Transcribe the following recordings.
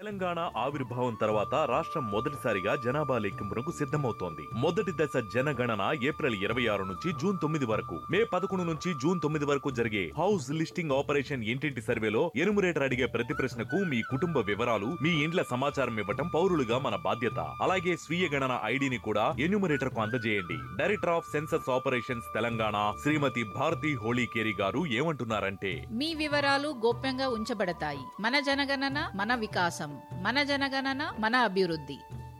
తెలంగాణ ఆవిర్భావం తర్వాత రాష్ట్రం మొదటిసారిగా జనాభా లెక్కింపునకు సిద్ధమవుతోంది మొదటి దశ జనగణన ఏప్రిల్ ఇరవై ఆరు నుంచి జూన్ తొమ్మిది వరకు మే పదకొండు నుంచి జూన్ తొమ్మిది వరకు జరిగే హౌస్ లిస్టింగ్ ఆపరేషన్ ఇంటింటి సర్వేలో ఎనుమరేటర్ అడిగే ప్రతి ప్రశ్నకు మీ కుటుంబ వివరాలు మీ ఇండ్ల సమాచారం ఇవ్వటం పౌరులుగా మన బాధ్యత అలాగే స్వీయ గణన ఐడిని కూడా ఎన్యూమరేటర్ కు అందజేయండి director of census operations Telangana Shrimati Bharati Holikeri garu ఏమంటున్నారంటే మీ వివరాలు గోప్యంగా ఉంచబడతాయి మన జనగణన మన వికాసం మన జనగణన మన అభివృద్ధి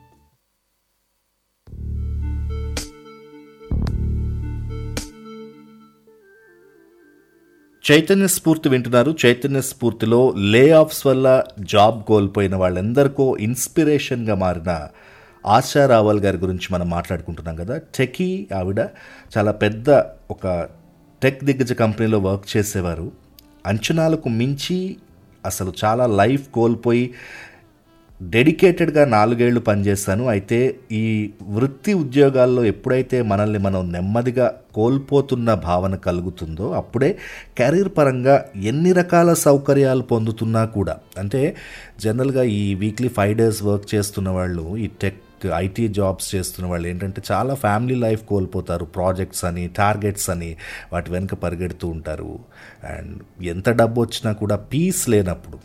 చైతన్య స్ఫూర్తి వింటున్నారు చైతన్య స్ఫూర్తిలో లే ఆఫ్స్ వల్ల జాబ్ కోల్పోయిన వాళ్ళందరికో ఇన్స్పిరేషన్గా మారిన ఆశా రావల్ గారి గురించి మనం మాట్లాడుకుంటున్నాం కదా టెకీ ఆవిడ చాలా పెద్ద ఒక టెక్ దిగ్గజ కంపెనీలో వర్క్ చేసేవారు అంచనాలకు మించి అసలు చాలా లైఫ్ కోల్పోయి డెడికేటెడ్గా నాలుగేళ్లు పనిచేస్తాను అయితే ఈ వృత్తి ఉద్యోగాల్లో ఎప్పుడైతే మనల్ని మనం నెమ్మదిగా కోల్పోతున్న భావన కలుగుతుందో అప్పుడే కెరీర్ పరంగా ఎన్ని రకాల సౌకర్యాలు పొందుతున్నా కూడా అంటే జనరల్గా ఈ వీక్లీ ఫైవ్ డేస్ వర్క్ చేస్తున్న వాళ్ళు ఈ టెక్ ఐటీ జాబ్స్ చేస్తున్న వాళ్ళు ఏంటంటే చాలా ఫ్యామిలీ లైఫ్ కోల్పోతారు ప్రాజెక్ట్స్ అని టార్గెట్స్ అని వాటి వెనుక పరిగెడుతూ ఉంటారు అండ్ ఎంత డబ్బు వచ్చినా కూడా పీస్ లేనప్పుడు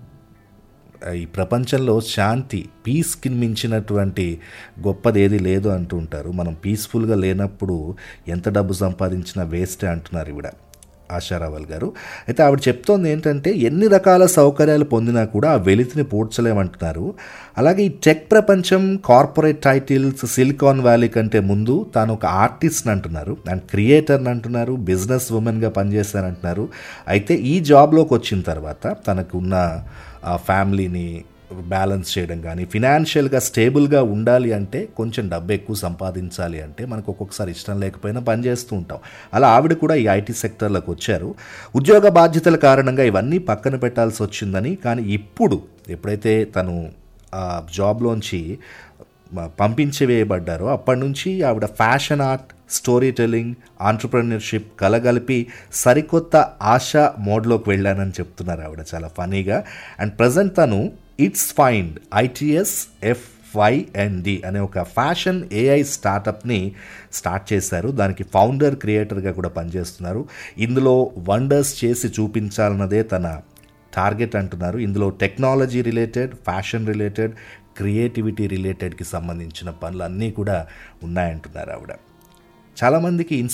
ఈ ప్రపంచంలో శాంతి పీస్కి మించినటువంటి గొప్పది ఏది లేదు అంటూ ఉంటారు మనం పీస్ఫుల్గా లేనప్పుడు ఎంత డబ్బు సంపాదించినా వేస్టే అంటున్నారు ఈవిడ ఆశారావల్ గారు అయితే ఆవిడ చెప్తోంది ఏంటంటే ఎన్ని రకాల సౌకర్యాలు పొందినా కూడా ఆ వెలితిని పూడ్చలేమంటున్నారు అలాగే ఈ టెక్ ప్రపంచం కార్పొరేట్ టైటిల్స్ సిలికాన్ వ్యాలీ కంటే ముందు తాను ఒక ఆర్టిస్ట్ అంటున్నారు అండ్ క్రియేటర్ని అంటున్నారు బిజినెస్ ఉమెన్గా పనిచేశానంటున్నారు అయితే ఈ జాబ్లోకి వచ్చిన తర్వాత తనకున్న ఆ ఫ్యామిలీని బ్యాలెన్స్ చేయడం కానీ ఫినాన్షియల్గా స్టేబుల్గా ఉండాలి అంటే కొంచెం డబ్బు ఎక్కువ సంపాదించాలి అంటే మనకు ఒక్కొక్కసారి ఇష్టం లేకపోయినా పని చేస్తూ ఉంటాం అలా ఆవిడ కూడా ఈ ఐటీ సెక్టర్లోకి వచ్చారు ఉద్యోగ బాధ్యతల కారణంగా ఇవన్నీ పక్కన పెట్టాల్సి వచ్చిందని కానీ ఇప్పుడు ఎప్పుడైతే తను ఆ జాబ్లోంచి పంపించి వేయబడ్డారో అప్పటి నుంచి ఆవిడ fashion art storytelling entrepreneurship కలగలిపి సరికొత్త ఆశ మోడ్లోకి వెళ్ళానని చెప్తున్నారు ఆవిడ చాలా ఫనీగా అండ్ ప్రజెంట్ తను it's find ITS F YND అనే ఒక ఫ్యాషన్ ఏఐ స్టార్టప్ని స్టార్ట్ చేశారు దానికి ఫౌండర్ క్రియేటర్గా కూడా పనిచేస్తున్నారు ఇందులో వండర్స్ చేసి చూపించాలన్నదే తన టార్గెట్ అంటున్నారు ఇందులో technology related fashion related creativity రిలేటెడ్కి సంబంధించిన పనులు అన్నీ కూడా ఉన్నాయంటున్నారు ఆవిడ చాలామందికి